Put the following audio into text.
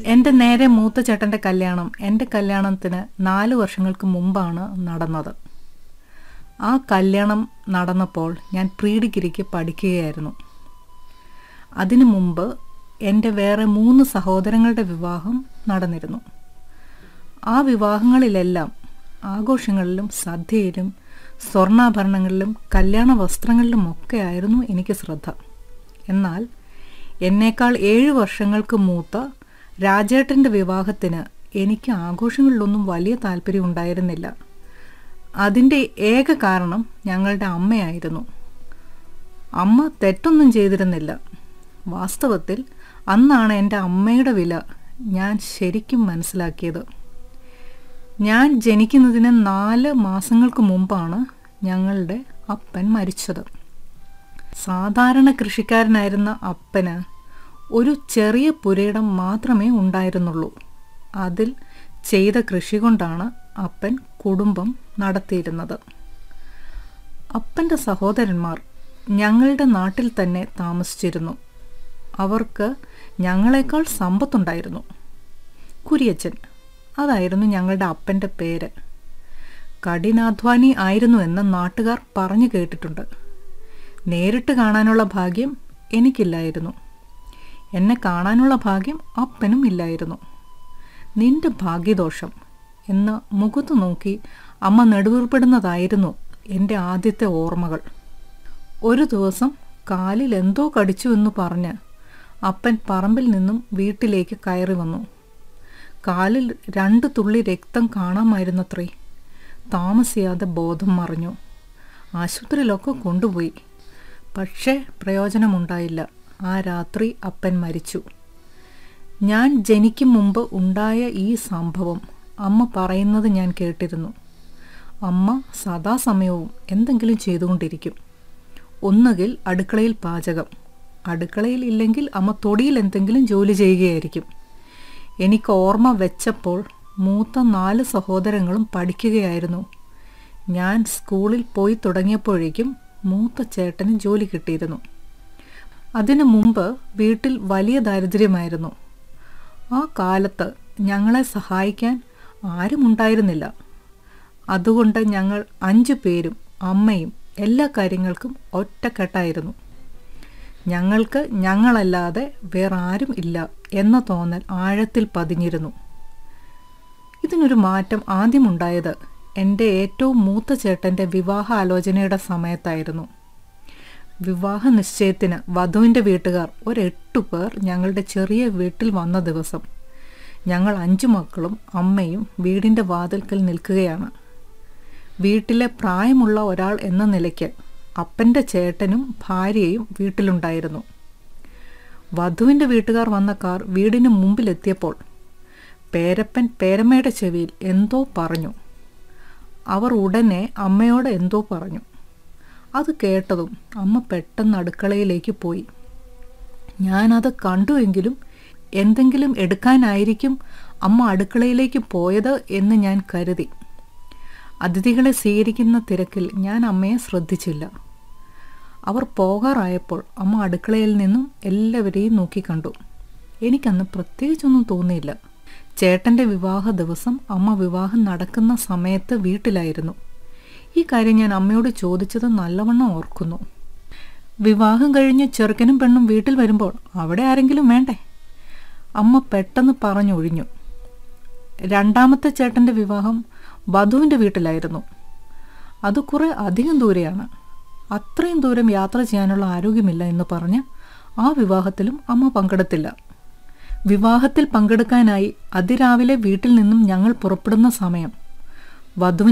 എൻ്റെ നേരെ മൂത്ത ചേട്ടൻ്റെ കല്യാണം എൻ്റെ കല്യാണത്തിന് നാല് വർഷങ്ങൾക്ക് മുമ്പാണ് നടന്നത് ആ കല്യാണം നടന്നപ്പോൾ ഞാൻ പ്രീ ഡിഗ്രിക്ക് പഠിക്കുകയായിരുന്നു അതിനു മുമ്പ് എൻ്റെ വേറെ മൂന്ന് സഹോദരങ്ങളുടെ വിവാഹം നടന്നിരുന്നു ആ വിവാഹങ്ങളിലെല്ലാം ആഘോഷങ്ങളിലും സദ്യയിലും സ്വർണ്ണാഭരണങ്ങളിലും കല്യാണ വസ്ത്രങ്ങളിലുമൊക്കെ ആയിരുന്നു എനിക്ക് ശ്രദ്ധ എന്നാൽ എന്നേക്കാൾ ഏഴ് വർഷങ്ങൾക്ക് മൂത്ത രാജേട്ടൻ്റെ വിവാഹത്തിന് എനിക്ക് ആഘോഷങ്ങളിലൊന്നും വലിയ താല്പര്യം ഉണ്ടായിരുന്നില്ല അതിൻ്റെ ഏക കാരണം ഞങ്ങളുടെ അമ്മയായിരുന്നു അമ്മ തെറ്റൊന്നും ചെയ്തിരുന്നില്ല വാസ്തവത്തിൽ അന്നാണ് എൻ്റെ അമ്മയുടെ വില ഞാൻ ശരിക്കും മനസ്സിലാക്കിയത് ഞാൻ ജനിക്കുന്നതിന് നാല് മാസങ്ങൾക്ക് മുമ്പാണ് ഞങ്ങളുടെ അപ്പൻ മരിച്ചത് സാധാരണ കൃഷിക്കാരനായിരുന്ന അപ്പന് ഒരു ചെറിയ പുരയിടം മാത്രമേ ഉണ്ടായിരുന്നുള്ളൂ അതിൽ ചെയ്ത കൃഷി കൊണ്ടാണ് അപ്പൻ കുടുംബം നടത്തിയിരുന്നത് അപ്പൻ്റെ സഹോദരന്മാർ ഞങ്ങളുടെ നാട്ടിൽ തന്നെ താമസിച്ചിരുന്നു അവർക്ക് ഞങ്ങളെക്കാൾ സമ്പത്തുണ്ടായിരുന്നു കുരിയച്ചൻ അതായിരുന്നു ഞങ്ങളുടെ അപ്പൻ്റെ പേര് കഠിനാധ്വാനി ആയിരുന്നു എന്ന് നാട്ടുകാർ പറഞ്ഞു കേട്ടിട്ടുണ്ട് നേരിട്ട് കാണാനുള്ള ഭാഗ്യം എനിക്കില്ലായിരുന്നു എന്നെ കാണാനുള്ള ഭാഗ്യം അപ്പനും ഇല്ലായിരുന്നു നിന്റെ ഭാഗ്യദോഷം എന്ന് മുഖത്ത് നോക്കി അമ്മ നെടുവീർപ്പെടുന്നതായിരുന്നു എൻ്റെ ആദ്യത്തെ ഓർമ്മകൾ ഒരു ദിവസം കാലിൽ എന്തോ കടിച്ചു എന്ന് പറഞ്ഞ് അപ്പൻ പറമ്പിൽ നിന്നും വീട്ടിലേക്ക് കയറി വന്നു കാലിൽ രണ്ട് തുള്ളി രക്തം കാണാമായിരുന്നത്രേ താമസിയാതെ ബോധം മറിഞ്ഞു ആശുപത്രിയിലൊക്കെ കൊണ്ടുപോയി പക്ഷേ പ്രയോജനമുണ്ടായില്ല ആ രാത്രി അപ്പൻ മരിച്ചു ഞാൻ ജനിക്കും മുമ്പ് ഉണ്ടായ ഈ സംഭവം അമ്മ പറയുന്നത് ഞാൻ കേട്ടിരുന്നു അമ്മ സദാസമയവും എന്തെങ്കിലും ചെയ്തുകൊണ്ടിരിക്കും ഒന്നുകിൽ അടുക്കളയിൽ പാചകം അടുക്കളയിൽ ഇല്ലെങ്കിൽ അമ്മ തൊടിയിൽ എന്തെങ്കിലും ജോലി ചെയ്യുകയായിരിക്കും എനിക്ക് ഓർമ്മ വെച്ചപ്പോൾ മൂത്ത നാല് സഹോദരങ്ങളും പഠിക്കുകയായിരുന്നു ഞാൻ സ്കൂളിൽ പോയി തുടങ്ങിയപ്പോഴേക്കും മൂത്ത ചേട്ടന് ജോലി കിട്ടിയിരുന്നു അതിനു മുമ്പ് വീട്ടിൽ വലിയ ദാരിദ്ര്യമായിരുന്നു ആ കാലത്ത് ഞങ്ങളെ സഹായിക്കാൻ ആരും ഉണ്ടായിരുന്നില്ല അതുകൊണ്ട് ഞങ്ങൾ അഞ്ചു പേരും അമ്മയും എല്ലാ കാര്യങ്ങൾക്കും ഒറ്റക്കെട്ടായിരുന്നു ഞങ്ങൾക്ക് ഞങ്ങളല്ലാതെ വേറെ ആരും ഇല്ല എന്ന തോന്നൽ ആഴത്തിൽ പതിഞ്ഞിരുന്നു ഇതിനൊരു മാറ്റം ആദ്യമുണ്ടായത് എൻ്റെ ഏറ്റവും മൂത്ത ചേട്ടൻ്റെ വിവാഹ ആലോചനയുടെ സമയത്തായിരുന്നു വിവാഹ നിശ്ചയത്തിന് വധുവിൻ്റെ വീട്ടുകാർ ഒരെട്ടു പേർ ഞങ്ങളുടെ ചെറിയ വീട്ടിൽ വന്ന ദിവസം ഞങ്ങൾ അഞ്ചു മക്കളും അമ്മയും വീടിൻ്റെ വാതിൽക്കൽ നിൽക്കുകയാണ് വീട്ടിലെ പ്രായമുള്ള ഒരാൾ എന്ന നിലയ്ക്ക് അപ്പൻ്റെ ചേട്ടനും ഭാര്യയും വീട്ടിലുണ്ടായിരുന്നു വധുവിൻ്റെ വീട്ടുകാർ വന്ന കാർ വീടിന് മുമ്പിലെത്തിയപ്പോൾ പേരപ്പൻ പേരമ്മയുടെ ചെവിയിൽ എന്തോ പറഞ്ഞു അവർ ഉടനെ അമ്മയോട് എന്തോ പറഞ്ഞു അത് കേട്ടതും അമ്മ പെട്ടെന്ന് അടുക്കളയിലേക്ക് പോയി ഞാനത് കണ്ടുവെങ്കിലും എന്തെങ്കിലും എടുക്കാനായിരിക്കും അമ്മ അടുക്കളയിലേക്ക് പോയത് എന്ന് ഞാൻ കരുതി അതിഥികളെ സ്വീകരിക്കുന്ന തിരക്കിൽ ഞാൻ അമ്മയെ ശ്രദ്ധിച്ചില്ല അവർ പോകാറായപ്പോൾ അമ്മ അടുക്കളയിൽ നിന്നും എല്ലാവരെയും നോക്കിക്കണ്ടു എനിക്കന്ന് പ്രത്യേകിച്ചൊന്നും തോന്നിയില്ല ചേട്ടൻ്റെ വിവാഹ ദിവസം അമ്മ വിവാഹം നടക്കുന്ന സമയത്ത് വീട്ടിലായിരുന്നു ഈ കാര്യം ഞാൻ അമ്മയോട് ചോദിച്ചത് നല്ലവണ്ണം ഓർക്കുന്നു വിവാഹം കഴിഞ്ഞ് ചെറുക്കനും പെണ്ണും വീട്ടിൽ വരുമ്പോൾ അവിടെ ആരെങ്കിലും വേണ്ടേ അമ്മ പെട്ടെന്ന് പറഞ്ഞൊഴിഞ്ഞു രണ്ടാമത്തെ ചേട്ടൻ്റെ വിവാഹം വധുവിൻ്റെ വീട്ടിലായിരുന്നു അത് കുറേ അധികം ദൂരെയാണ് അത്രയും ദൂരം യാത്ര ചെയ്യാനുള്ള ആരോഗ്യമില്ല എന്ന് പറഞ്ഞ് ആ വിവാഹത്തിലും അമ്മ പങ്കെടുത്തില്ല വിവാഹത്തിൽ പങ്കെടുക്കാനായി അതിരാവിലെ വീട്ടിൽ നിന്നും ഞങ്ങൾ പുറപ്പെടുന്ന സമയം വധുവിന്